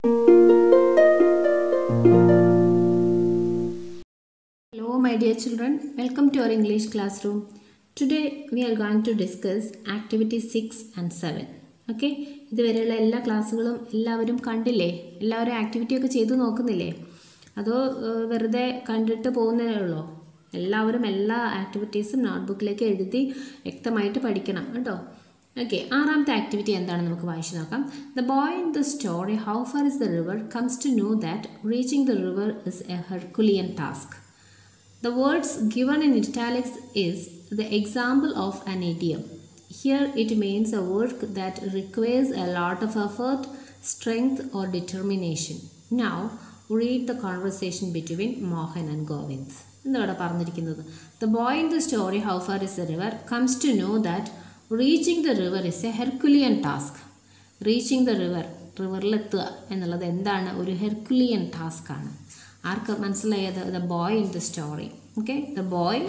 Hello, my dear children. Welcome to our English classroom. Today we are going to discuss activity 6 and 7. Okay ഇതുവരെയുള്ള എല്ലാ ക്ലാസ്സുകളും എല്ലാവരും കണ്ടില്ലേ എല്ലാവരും ആക്ടിവിറ്റി ഒക്കെ ചെയ്തു നോക്കുന്നില്ലേ അതോ ഏഹ്, വെറുതെ കണ്ടിട്ട് പോകുന്നതേ ഉള്ളോ എല്ലാവരും എല്ലാ ആക്ടിവിറ്റീസും നോട്ട്ബുക്കിലേക്ക് എഴുതി വ്യക്തമായിട്ട് പഠിക്കണം കേട്ടോ ഓക്കെ ആറാമത്തെ ആക്ടിവിറ്റി എന്താണെന്ന് നമുക്ക് വായിച്ചു നോക്കാം the boy in the story how far is the river comes to know that reaching the river is a herculean task The words given in italics is the example of an idiom. Here it means a work that requires a lot of effort, strength, or determination. Now read the conversation between Mohan and Govind. എന്താണ് പറഞ്ഞിരിക്കുന്നത് the boy in the story how far is the river comes to know that reaching the river is a herculean task reaching the river റിവറിലെത്തുക എന്നുള്ളത് എന്താണ് ഒരു herculean task ആണ് ആർക്ക് മനസ്സിലായത് the boy in the story okay the boy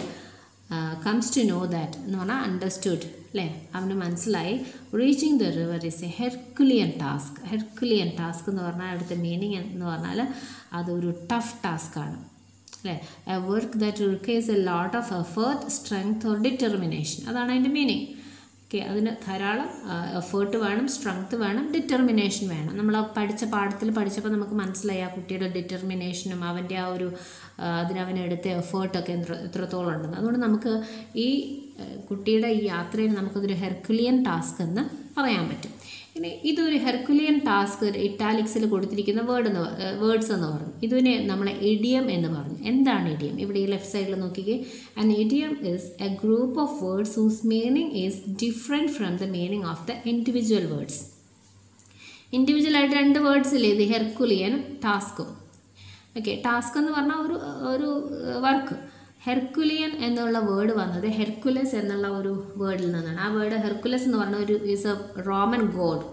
comes to know that എന്ന് പറഞ്ഞാൽ understood അല്ലേ അവന് മനസ്സിലായി reaching the river is a herculean task herculean task എന്ന് പറഞ്ഞാൽ അവിടുത്തെ മീനിങ് എന്ന് പറഞ്ഞാൽ അതൊരു ടഫ് ടാസ്ക് ആണ് അല്ലേ a work that requires a lot of effort strength or determination അതാണ് അതിൻ്റെ മീനിങ് ഓക്കെ അതിന് ധാരാളം എഫേർട്ട് വേണം സ്ട്രെങ്ത് വേണം ഡിറ്റർമിനേഷൻ വേണം നമ്മൾ ആ പഠിച്ച പാഠത്തിൽ പഠിച്ചപ്പോൾ നമുക്ക് മനസ്സിലായി ആ കുട്ടിയുടെ ഡിറ്റർമിനേഷനും അവൻ്റെ ആ ഒരു ആ, അതിനവൻ എടുത്ത എഫേർട്ടൊക്കെ എത്ര എത്രത്തോളം ഉണ്ടെന്ന് അതുകൊണ്ട് നമുക്ക് ഈ ആ, കുട്ടിയുടെ ഈ യാത്രയിൽ നമുക്കതൊരു ഹെർക്കുലിയൻ ടാസ്ക് എന്ന് പറയാൻ പറ്റും ഇനി ഇതൊരു ഹെർക്കുലിയൻ ടാസ്ക് ഇറ്റാലിക്സിൽ കൊടുത്തിരിക്കുന്ന വേർഡ് എന്ന് വേർഡ്സ് എന്ന് പറഞ്ഞു ഇതിനെ നമ്മൾ ഇഡിയം എന്ന് പറഞ്ഞു എന്താണ് ഇഡിയം ഇവിടെ ഈ ലെഫ്റ്റ് സൈഡിൽ നോക്കിക്കേ an idiom is a group of words whose meaning is different from the meaning of the individual words individual ആയിട്ട് രണ്ട് വേർഡ്സ് ഇല്ലേ ഇത് ഹെർക്കുലിയനും ടാസ്കും ഓക്കെ ടാസ്ക് എന്ന് പറഞ്ഞാൽ ഒരു ഒരു വർക്ക് ഹെർക്കുലിയൻ എന്നുള്ള വേർഡ് വന്നത് ഹെർക്കുലസ് എന്നുള്ള ഒരു വേർഡിൽ നിന്നാണ് ആ വേർഡ് ഹെർക്കുലസ് എന്ന് പറഞ്ഞ ഒരു is a Roman god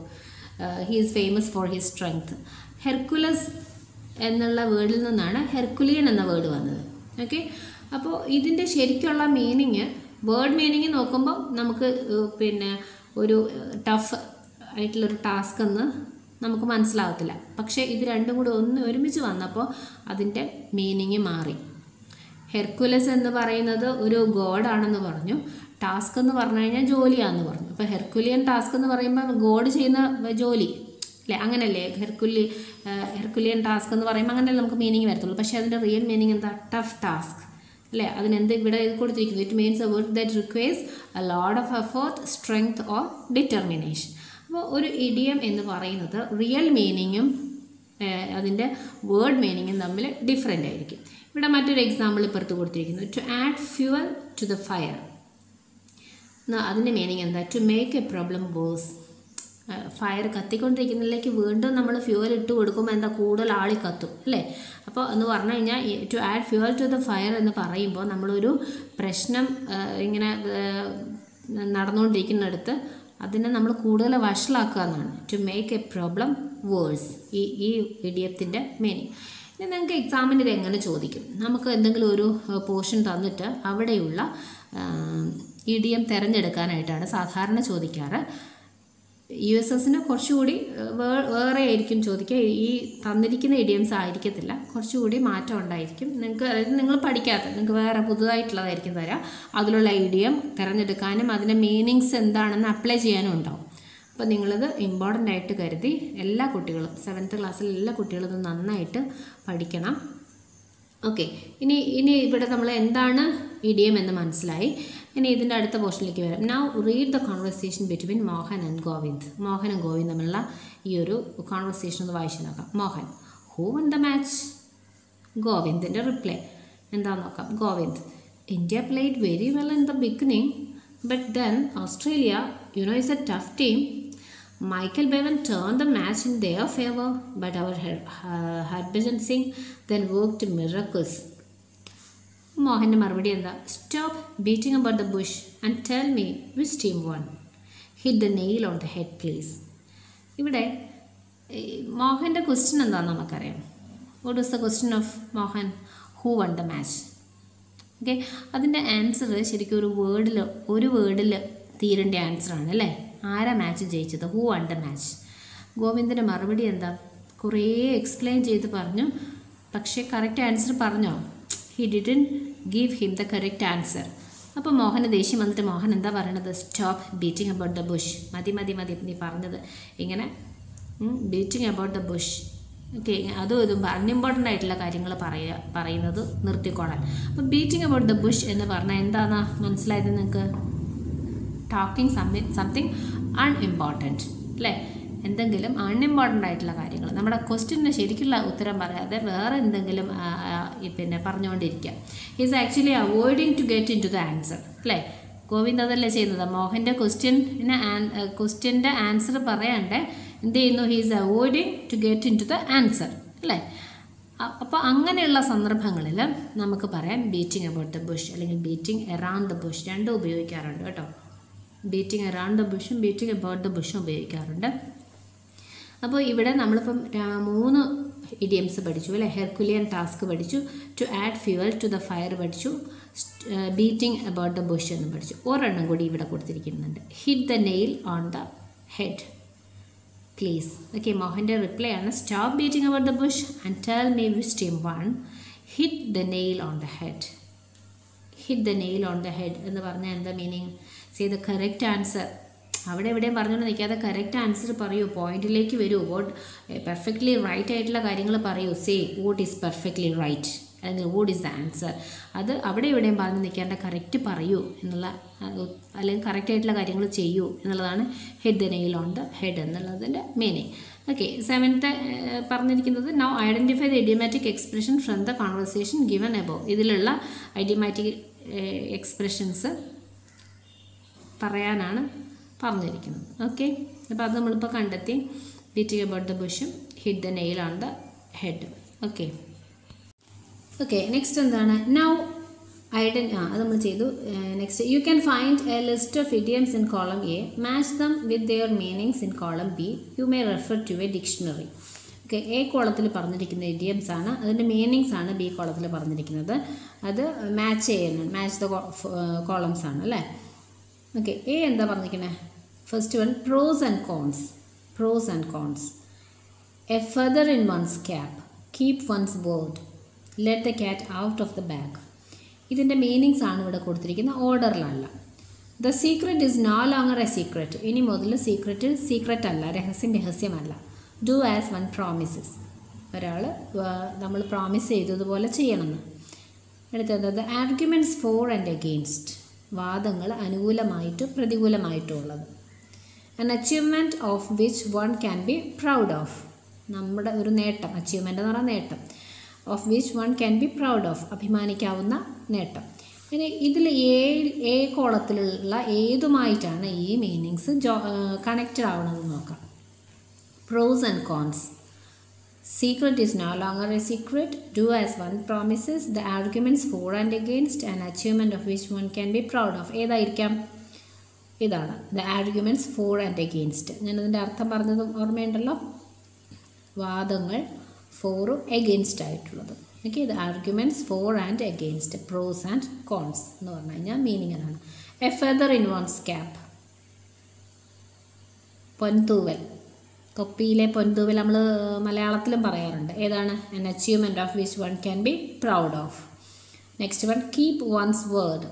he is famous for his strength Hercules എന്നുള്ള വേർഡിൽ നിന്നാണ് ഹെർക്കുലിയൻ എന്ന വേർഡ് വന്നത് ഓക്കെ അപ്പോൾ ഇതിൻ്റെ ശരിക്കുള്ള മീനിങ് വേർഡ് മീനിങ് നോക്കുമ്പോൾ നമുക്ക് ഏഹ്, പിന്നെ ഒരു ടഫ് ആയിട്ടുള്ളൊരു ടാസ്ക് എന്ന് നമുക്ക് മനസ്സിലാവത്തില്ല പക്ഷേ ഇത് രണ്ടും കൂടി ഒന്ന് ഒരുമിച്ച് വന്നപ്പോൾ അതിൻ്റെ മീനിങ് മാറി ഹെർക്കുലസ് എന്ന് പറയുന്നത് ഒരു ഗോഡാണെന്ന് പറഞ്ഞു ടാസ്ക് എന്ന് പറഞ്ഞു കഴിഞ്ഞാൽ ജോലിയാണെന്ന് പറഞ്ഞു അപ്പോൾ ഹെർക്കുലിയൻ ടാസ്ക് എന്ന് പറയുമ്പോൾ ഗോഡ് ചെയ്യുന്ന ജോലി അല്ലേ അങ്ങനല്ലേ ഹെർക്കുലി ഹെർക്കുലിയൻ ടാസ്ക് എന്ന് പറയുമ്പോൾ അങ്ങനെയല്ലേ നമുക്ക് മീനിങ് വരത്തുള്ളൂ പക്ഷേ അതിൻ്റെ റിയൽ മീനിങ് എന്താ ടഫ് ടാസ്ക് അല്ലേ അതിനെന്ത് ഇവിടെ ഇത് കൊടുത്തിരിക്കുന്നു it means a work that requires a load of effort strength or determination അപ്പോൾ ഒരു ഇഡിയം എന്ന് പറയുന്നത് റിയൽ മീനിങ്ങും അതിൻ്റെ വേർഡ് മീനിങ്ങും തമ്മിൽ ഡിഫറെൻ്റ് ആയിരിക്കും ഇവിടെ മറ്റൊരു എക്സാമ്പിൾ ഇപ്പുറത്ത് കൊടുത്തിരിക്കുന്നു to add fuel to the fire അതിൻ്റെ മീനിങ് എന്താ to make a problem worse fire കത്തിക്കൊണ്ടിരിക്കുന്നതിലേക്ക് വീണ്ടും നമ്മൾ ഫ്യൂവൽ ഇട്ട് കൊടുക്കുമ്പോൾ എന്താ കൂടുതൽ ആളി കത്തും അല്ലേ അപ്പോൾ എന്ന് പറഞ്ഞു കഴിഞ്ഞാൽ to add fuel to the fire എന്ന് പറയുമ്പോൾ നമ്മളൊരു പ്രശ്നം ആ, ഇങ്ങനെ ആ, നടന്നുകൊണ്ടിരിക്കുന്നിടത്ത് അതിനെ നമ്മൾ കൂടുതൽ വഷളാക്കുക എന്നാണ് to make a problem worse ഈ ഈ ഇഡിയത്തിൻ്റെ മീനിങ് ഇനി നിങ്ങൾക്ക് എക്സാമിന് ഇത് എങ്ങനെ ചോദിക്കും നമുക്ക് എന്തെങ്കിലും ഒരു പോർഷൻ തന്നിട്ട് അവിടെയുള്ള ഇഡിയം തിരഞ്ഞെടുക്കാനായിട്ടാണ് സാധാരണ ചോദിക്കാറ് യു എസ് എസിന് കുറച്ചുകൂടി ഏഹ്, വേ- വേറെ ആയിരിക്കും ചോദിക്കുക ഈ തന്നിരിക്കുന്ന ഇഡിയംസ് ആയിരിക്കത്തില്ല കുറച്ചുകൂടി മാറ്റം ഉണ്ടായിരിക്കും നിങ്ങൾക്ക് അതായത് നിങ്ങൾ പഠിക്കാത്ത നിങ്ങൾക്ക് വേറെ പുതുതായിട്ടുള്ളതായിരിക്കും തരാം അതിലുള്ള ഇഡിയം തിരഞ്ഞെടുക്കാനും അതിൻ്റെ മീനിങ്സ് എന്താണെന്ന് അപ്ലൈ ചെയ്യാനും ഉണ്ടാവും അപ്പോൾ നിങ്ങളിത് ഇമ്പോർട്ടൻ്റ് ആയിട്ട് കരുതി എല്ലാ കുട്ടികളും സെവൻത്ത് ക്ലാസ്സിൽ എല്ലാ കുട്ടികളും ഇത് നന്നായിട്ട് പഠിക്കണം ഓക്കെ ഇനി ഇനി ഇവിടെ നമ്മൾ എന്താണ് ഇഡിയം എന്ന് മനസ്സിലായി ഇനി ഇതിൻ്റെ അടുത്ത പോർഷനിലേക്ക് വരാം now read the conversation between Mohan and Govind മോഹനും ഗോവിന്ദ് തമ്മിലുള്ള ഈ ഒരു കോൺവെർസേഷൻ ഒന്ന് വായിച്ചു നോക്കാം Mohan who won the match ഗോവിന്ദിൻ്റെ റിപ്ലൈ എന്താന്ന് നോക്കാം Govind India played very well in the beginning but then Australia you know is a tough team Michael Bevan turned the match in their favor, but our Har- Har- Harbhajan Singh then worked miracles. മോഹൻ്റെ മറുപടി എന്താ stop beating about the bush and tell me which team won hit the nail on the head please ഇവിടെ ഈ മോഹൻ്റെ question എന്താണെന്ന് നമുക്കറിയാം what is the question of Mohan who won the match okay അതിൻ്റെ answer ശരിക്കും ഒരു വേർഡിൽ ഒരു വേർഡിൽ തീരേണ്ട ആൻസറാണ് അല്ലേ ആരാ മാച്ച് ജയിച്ചത് ഹൂ വൺ ദ മാച്ച് ഗോവിന്ദൻ്റെ മറുപടി എന്താ കുറേ എക്സ്പ്ലെയിൻ ചെയ്ത് പറഞ്ഞു പക്ഷേ കറക്റ്റ് ആൻസർ പറഞ്ഞോ he didn't give him the correct answer അപ്പോൾ മോഹന് ദേഷ്യം വന്നിട്ട് മോഹൻ എന്താ പറയണത് stop beating about the bush മതി മതി മതി നീ പറഞ്ഞത് ഇങ്ങനെ beating about the bush okay അതും ഇതും അൺഇമ്പോർട്ടൻ്റ് ആയിട്ടുള്ള കാര്യങ്ങൾ പറയുക പറയുന്നത് നിർത്തിക്കോളാൻ അപ്പോൾ ബീറ്റിംഗ് അബൌട്ട് ദ ബുഷ് എന്ന് പറഞ്ഞാൽ എന്താണെന്നാ മനസ്സിലായത് നിങ്ങൾക്ക് ടോക്കിംഗ് സംതിങ് സംതിങ് അൺഇമ്പോർട്ടൻറ്റ് അല്ലേ എന്തെങ്കിലും അൺഇമ്പോർട്ടൻ്റ് ആയിട്ടുള്ള കാര്യങ്ങൾ നമ്മുടെ ക്വസ്റ്റ്യന് ശരിക്കുള്ള ഉത്തരം പറയാതെ വേറെ എന്തെങ്കിലും ആ, ആ, ഈ പിന്നെ പറഞ്ഞുകൊണ്ടിരിക്കുക is actually avoiding to get into the answer അല്ലേ ഗോവിന്ദ് അതല്ലേ ചെയ്യുന്നത് മോഹൻ്റെ ക്വസ്റ്റ്യന് ക്വസ്റ്റ്യൻ്റെ ആൻസർ പറയാണ്ട് എന്ത് ചെയ്യുന്നു he's avoiding to get into the answer അല്ലേ അപ്പോൾ അങ്ങനെയുള്ള സന്ദർഭങ്ങളിൽ നമുക്ക് പറയാം ബീറ്റിംഗ് അബൌട്ട് ദ ബുഷ് അല്ലെങ്കിൽ ബീറ്റിംഗ് എറൗണ്ട് ദ ബുഷ് രണ്ടും ഉപയോഗിക്കാറുണ്ട് കേട്ടോ ബീറ്റിംഗ് അറൗണ്ട് ദ ബുഷും ബീറ്റിംഗ് അബൌട്ട് ദ ബുഷും ഉപയോഗിക്കാറുണ്ട് അപ്പോൾ ഇവിടെ നമ്മളിപ്പം രാ- മൂന്ന് ഇഡിയംസ് പഠിച്ചു അല്ലേ ഹെർക്കുലിയൻ ടാസ്ക് പഠിച്ചു to add fuel to the fire പഠിച്ചു ബീറ്റിംഗ് അബൌട്ട് ദ ബുഷ് എന്ന് പഠിച്ചു ഒരെണ്ണം കൂടി ഇവിടെ കൊടുത്തിരിക്കുന്നുണ്ട് hit the nail on the head please okay മോഹൻ്റെ റിപ്ലൈ ആണ് stop beating about the bush and tell me which team won hit the nail on the head hit the nail on the head എന്ന് പറഞ്ഞാൽ എന്താ meaning say the correct answer അവിടെ എവിടെയും പറഞ്ഞുകൊണ്ട് നിൽക്കാതെ correct answer പറയൂ പോയിന്റിലേക്ക് വരൂ വോട്ട് പെർഫെക്റ്റ്ലി റൈറ്റ് ആയിട്ടുള്ള കാര്യങ്ങൾ പറയൂ say what is perfectly right അല്ലെങ്കിൽ വോട്ട് ഈസ് ദ ആൻസർ അത് അവിടെ എവിടെയും പറഞ്ഞു നിൽക്കാണ്ട് കറക്റ്റ് പറയൂ എന്നുള്ള ആ, ഉ- അല്ലെങ്കിൽ കറക്റ്റ് ആയിട്ടുള്ള കാര്യങ്ങൾ ചെയ്യൂ എന്നുള്ളതാണ് hit the nail on the head എന്നുള്ളതിൻ്റെ മീനിങ് ഓക്കെ സെവൻത്ത് പറഞ്ഞിരിക്കുന്നത് now identify the idiomatic expression from the conversation given above ഇതിലുള്ള ഐഡിയമാറ്റിക് എക്സ്പ്രഷൻസ് പറയാനാണ് പറഞ്ഞിരിക്കുന്നത് ഓക്കെ അപ്പോൾ അത് നമ്മളിപ്പോൾ കണ്ടെത്തി ബീറ്റിംഗ് അബൌട്ട് ദ ബുഷും hit the nail on the head okay okay next എന്താണ് നൗ ഐഡൻ ആ അത് നമ്മൾ ചെയ്തു next you can find a list of idioms in column A match them with their meanings in column B you may refer to a dictionary okay A കോളത്തിൽ പറഞ്ഞിരിക്കുന്ന idioms ആണ് അതിൻ്റെ മീനിങ്സ് ആണ് ബി കോളത്തിൽ പറഞ്ഞിരിക്കുന്നത് അത് മാച്ച് ചെയ്യുന്നുണ്ട് match the columns ആണ് അല്ലേ ഓക്കെ എ എന്താ പറഞ്ഞിരിക്കുന്നത് first one pros and cons pros and cons a feather in one's cap keep one's word let the cat out of the bag ഇതിൻ്റെ മീനിങ്സ് ആണ് ഇവിടെ കൊടുത്തിരിക്കുന്നത് ഓർഡറിലല്ല the secret is no longer a secret ഇനി മുതൽ secret secret അല്ല രഹസ്യം രഹസ്യമല്ല ഡു ആസ് വൺ പ്രോമിസസ് ഒരാൾ നമ്മൾ പ്രോമിസ് ചെയ്തതുപോലെ ചെയ്യണമെന്ന് അടുത്തത് the arguments for and against വാദങ്ങൾ അനുകൂലമായിട്ടും പ്രതികൂലമായിട്ടും ഉള്ളത് an achievement of which one can be proud of നമ്മുടെ ഒരു നേട്ടം അച്ചീവ്മെൻ്റ് എന്ന് പറഞ്ഞാൽ നേട്ടം of which one can be proud of അഭിമാനിക്കാവുന്ന നേട്ടം ഇനി ഇതിൽ ഏ ഏ കോളത്തിലുള്ള ഏതുമായിട്ടാണ് ഈ മീനിങ്സ് ജോ കണക്റ്റഡ് ആവണമെന്ന് നോക്കാം pros and cons Secret is no longer a secret. Do as one promises. The arguments for and against an achievement of which one can be proud of. ഏതായിരിക്കാം ഇതാണ് the arguments for and against ഞാനതിൻ്റെ അർത്ഥം പറഞ്ഞത് ഓർമ്മയുണ്ടല്ലോ വാദങ്ങൾ ഫോറും against ആയിട്ടുള്ളത് okay ഇത് arguments for and against pros and cons എന്ന് പറഞ്ഞു കഴിഞ്ഞാൽ മീനിങ് അതാണ് a feather in one's cap പൊൻതൂവൽ തൊപ്പിയിലെ പൊൻതൂവൽ നമ്മൾ മലയാളത്തിലും പറയാറുണ്ട് ഏതാണ് an achievement of which one can be proud of next one keep one's word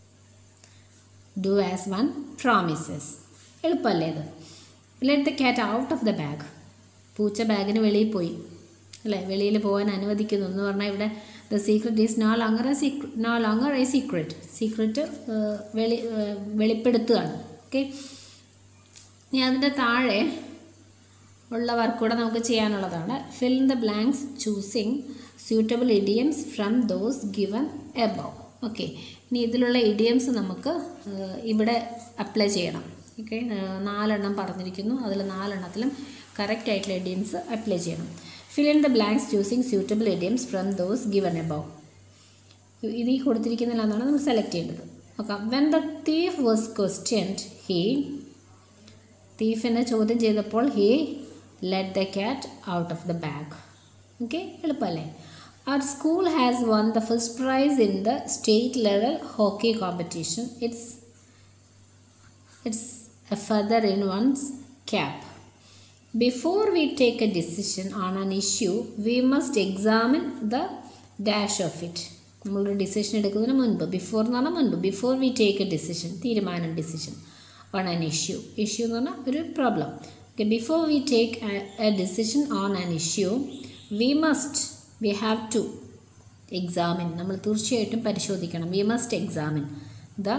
do as one promises എളുപ്പമല്ലേ ഇത് let the cat out of the bag പൂച്ച ബാഗിന് വെളിയിൽ പോയി അല്ലേ വെളിയിൽ പോകാൻ അനുവദിക്കുന്നു എന്ന് പറഞ്ഞാൽ ഇവിടെ the secret is no longer a secret no longer a secret secret വെളി ഏഹ്, വെളിപ്പെടുത്തുകയാണ് ഓക്കെ ഇനി അതിൻ്റെ താഴെ ഉള്ള വർക്ക് കൂടെ നമുക്ക് ചെയ്യാനുള്ളതാണ് fill the blanks choosing suitable idioms from those given above okay ഇനി ഇതിലുള്ള ഇഡിയംസ് നമുക്ക് ഏഹ്, ഇവിടെ അപ്ലൈ ചെയ്യണം ഓക്കെ നാലെണ്ണം പറഞ്ഞിരിക്കുന്നു അതിൽ നാലെണ്ണത്തിലും കറക്റ്റ് ആയിട്ടുള്ള ഇഡിയംസ് അപ്ലൈ ചെയ്യണം fill in the blanks choosing suitable idioms from those given above ഇത് ഈ കൊടുത്തിരിക്കുന്നില്ലെന്നാണ് നമ്മൾ സെലക്ട് ചെയ്യേണ്ടത് നോക്കാം when the thief was questioned he തീഫിനെ ചോദ്യം ചെയ്തപ്പോൾ he let the cat out of the bag okay എളുപ്പമല്ലേ our school has won the first prize in the state level hockey competition it's it's a feather in one's cap before we take a decision on an issue we must examine the dash of it നമ്മളൊരു decision എടുക്കുന്നതിന് മുൻപ് before എന്ന് പറഞ്ഞാൽ മുൻപ് before we take a decision തീരുമാനം decision on an issue issue എന്ന് പറഞ്ഞാൽ ഒരു problem okay before we take a decision on an issue we must we have to examine നമ്മൾ തീർച്ചയായിട്ടും പരിശോധിക്കണം we must examine the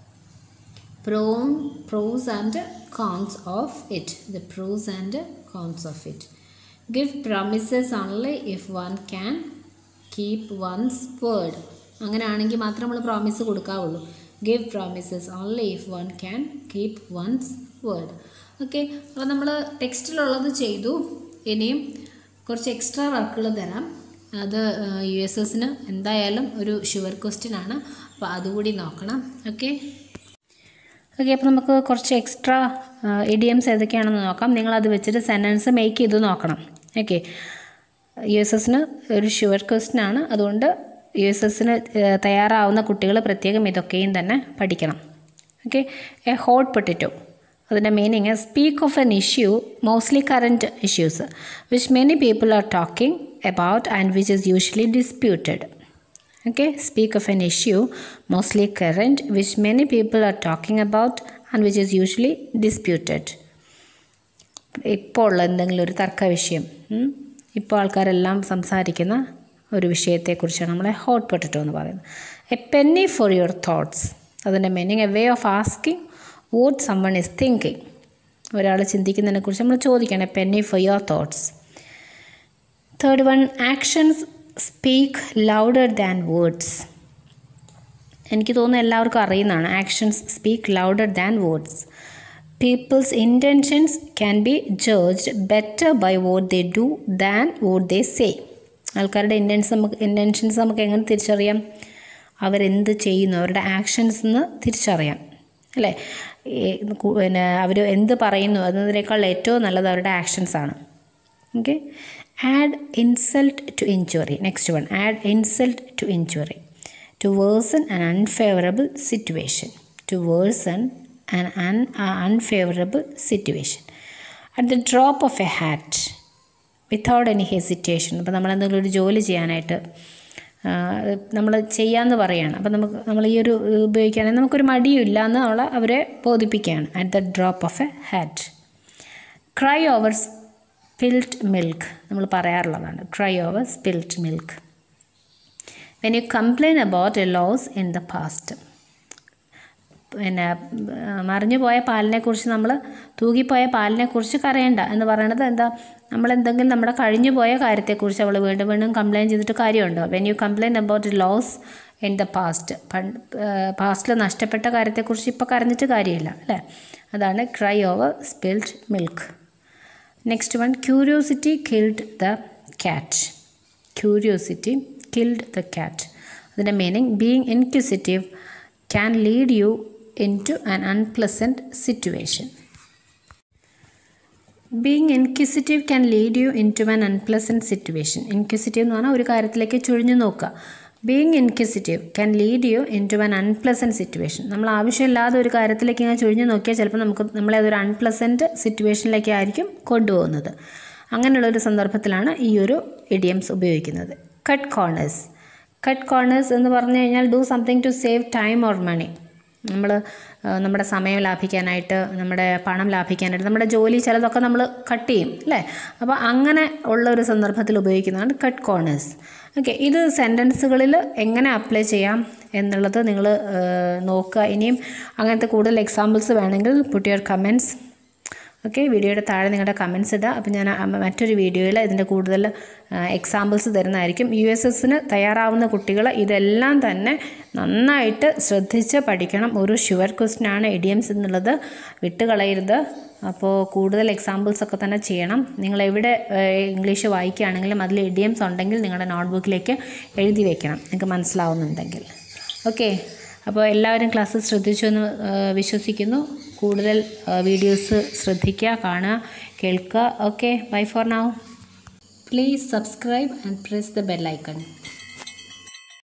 pro pros and cons of it the pros and cons of it give promises only if one can keep one's word അങ്ങനെയാണെങ്കിൽ മാത്രമേ നമ്മൾ promise കൊടുക്കാവുള്ളൂ give promises only if one can keep one's word okay അപ്പോൾ നമ്മൾ ടെക്സ്റ്റിലുള്ളത് ചെയ്തു ഇനിയും കുറച്ച് extra വർക്കുകൾ തരാം അത് യു എസ് എസിന് എന്തായാലും ഒരു ഷുവർ ക്വസ്റ്റ്യൻ ആണ് അപ്പോൾ അതുകൂടി നോക്കണം ഓക്കെ ഓക്കെ അപ്പോൾ നമുക്ക് കുറച്ച് എക്സ്ട്രാ ഇഡിയംസ് ഏതൊക്കെയാണെന്ന് നോക്കാം നിങ്ങളത് വെച്ചിട്ട് സെൻറ്റൻസ് മേക്ക് ചെയ്ത് നോക്കണം ഓക്കെ യു എസ് എസിന് ഒരു ഷുവർ ക്വസ്റ്റ്യൻ ആണ് അതുകൊണ്ട് യു എസ് എസിന് തയ്യാറാവുന്ന കുട്ടികൾ പ്രത്യേകം ഇതൊക്കെയും തന്നെ പഠിക്കണം ഓക്കെ എ ഹോട്ട് പൊട്ടറ്റോ അതിൻ്റെ meaning speak of an issue mostly current issues which many people are talking about and which is usually disputed. Okay, speak of an issue mostly current which many people are talking about and which is usually disputed. ഇപ്പോൾ ഉള്ള എന്തെങ്കിലും ഒരു തർക്ക വിഷയം ഇപ്പോൾ ആൾക്കാരെല്ലാം സംസാരിക്കുന്ന ഒരു വിഷയത്തെക്കുറിച്ചാണ് നമ്മളെ ഹോട്ട് പൊട്ടറ്റോ എന്ന് പറയുന്നത് a penny for your thoughts അതിൻ്റെ meaning a way of asking what someone is thinking ഒരാൾ ചിന്തിക്കുന്നതിനെക്കുറിച്ച് നമ്മൾ ചോദിക്കണം a penny for your thoughts third one actions speak louder than words എനിക്ക് തോന്നുന്നു എല്ലാവർക്കും അറിയുന്നതാണ് actions speak louder than words people's intentions can be judged better by what they do than what they say ആൾക്കാരുടെ ഇൻറ്റൻസ് നമുക്ക് intentions നമുക്ക് എങ്ങനെ തിരിച്ചറിയാം അവരെന്ത് ചെയ്യുന്നു അവരുടെ ആക്ഷൻസ് എന്ന് തിരിച്ചറിയാം അല്ലേ പിന്നെ അവർ എന്ത് പറയുന്നു എന്നതിനേക്കാൾ ഏറ്റവും നല്ലത് അവരുടെ ആക്ഷൻസ് ആണ് okay add insult to injury next one add insult to injury to worsen an unfavorable situation to worsen an un- uh, unfavorable situation at the drop of a hat without any hesitation അപ്പോൾ നമ്മൾ എന്തെങ്കിലും ഒരു ജോലി ചെയ്യാനായിട്ട് നമ്മൾ ചെയ്യാമെന്ന് പറയുകയാണ് അപ്പോൾ നമുക്ക് നമ്മൾ ഈ ഒരു ഉപയോഗിക്കുകയാണെങ്കിൽ നമുക്കൊരു മടിയില്ല എന്ന് നമ്മൾ അവരെ ബോധിപ്പിക്കുകയാണ് at the drop of a hat cry over spilt milk നമ്മൾ പറയാറുള്ളതാണ് cry over spilt milk when you complain about a loss in the past പിന്നെ മറിഞ്ഞു പോയ പാലിനെക്കുറിച്ച് നമ്മൾ തൂകിപ്പോയ പാലിനെക്കുറിച്ച് കരയണ്ട എന്ന് പറയണത് എന്താ നമ്മൾ എന്തെങ്കിലും നമ്മുടെ കഴിഞ്ഞു പോയ കാര്യത്തെക്കുറിച്ച് അവൾ വീണ്ടും വീണ്ടും കംപ്ലയിൻ ചെയ്തിട്ട് കാര്യമുണ്ടോ when you complain about loss in the past പണ്ട് പാസ്റ്റിൽ നഷ്ടപ്പെട്ട കാര്യത്തെക്കുറിച്ച് ഇപ്പോൾ കരഞ്ഞിട്ട് കാര്യമില്ല അല്ലേ അതാണ് cry over spilled milk next one curiosity killed the cat curiosity killed the cat അതിൻ്റെ meaning being inquisitive can lead you into an unpleasant situation being inquisitive can lead you into an unpleasant situation inquisitive എന്ന് പറഞ്ഞാൽ ഒരു കാര്യത്തിലേക്ക് ചുഴിഞ്ഞു നോക്കുക being inquisitive can lead you into an unpleasant situation നമ്മൾ ആവശ്യമില്ലാതെ ഒരു കാര്യത്തിലേക്ക് ഇങ്ങനെ ചുഴിഞ്ഞു നോക്കിയാൽ ചിലപ്പോൾ നമുക്ക് നമ്മളെ അതൊരു അൺപ്ലസൻറ്റ് സിറ്റുവേഷനിലേക്കായിരിക്കും കൊണ്ടുപോകുന്നത് അങ്ങനെയുള്ളൊരു സന്ദർഭത്തിലാണ് ഈ ഒരു ഇഡിയംസ് ഉപയോഗിക്കുന്നത് കട്ട് കോർണേഴ്സ് കട്ട് കോർണേഴ്സ് എന്ന് പറഞ്ഞു കഴിഞ്ഞാൽ do something to save time or money നമ്മൾ നമ്മുടെ സമയം ലാഭിക്കാനായിട്ട് നമ്മുടെ പണം ലാഭിക്കാനായിട്ട് നമ്മുടെ ജോലി ചിലതൊക്കെ നമ്മൾ കട്ട് ചെയ്യും അല്ലേ അപ്പോൾ അങ്ങനെ ഉള്ള ഒരു സന്ദർഭത്തിൽ ഉപയോഗിക്കുന്നതാണ് കട്ട് കോർണേഴ്സ് ഓക്കെ ഇത് സെൻറ്റൻസുകളിൽ എങ്ങനെ അപ്ലൈ ചെയ്യാം എന്നുള്ളത് നിങ്ങൾ നോക്കുക ഇനിയും അങ്ങനത്തെ കൂടുതൽ എക്സാമ്പിൾസ് വേണമെങ്കിൽ പുട്ട് യുവർ കമൻസ് ഓക്കെ വീഡിയോയുടെ താഴെ നിങ്ങളുടെ കമൻസ് ഇടുക അപ്പോൾ ഞാൻ മറ്റൊരു വീഡിയോയിൽ ഇതിൻ്റെ കൂടുതൽ എക്സാമ്പിൾസ് തരുന്നതായിരിക്കും യു എസ് എസിന് തയ്യാറാവുന്ന കുട്ടികൾ ഇതെല്ലാം തന്നെ നന്നായിട്ട് ശ്രദ്ധിച്ച് പഠിക്കണം ഒരു ഷുവർ ക്വസ്റ്റ്യനാണ് ഇഡിയംസ് എന്നുള്ളത് വിട്ടുകളയരുത് അപ്പോൾ കൂടുതൽ എക്സാമ്പിൾസ് ഒക്കെ തന്നെ ചെയ്യണം നിങ്ങൾ എവിടെ ഇംഗ്ലീഷ് വായിക്കുകയാണെങ്കിലും അതിൽ ഇഡിയംസ് ഉണ്ടെങ്കിൽ നിങ്ങളുടെ നോട്ട്ബുക്കിലേക്ക് എഴുതി വെക്കണം നിങ്ങൾക്ക് മനസ്സിലാവുന്നുണ്ടെങ്കിൽ ഓക്കെ അപ്പോൾ എല്ലാവരും ക്ലാസ് ശ്രദ്ധിച്ചു എന്ന് വിശ്വസിക്കുന്നു കൂടുതൽ വീഡിയോസ് ശ്രദ്ധിക്കുക കാണുക കേൾക്കുക okay bye for now please subscribe and press the bell icon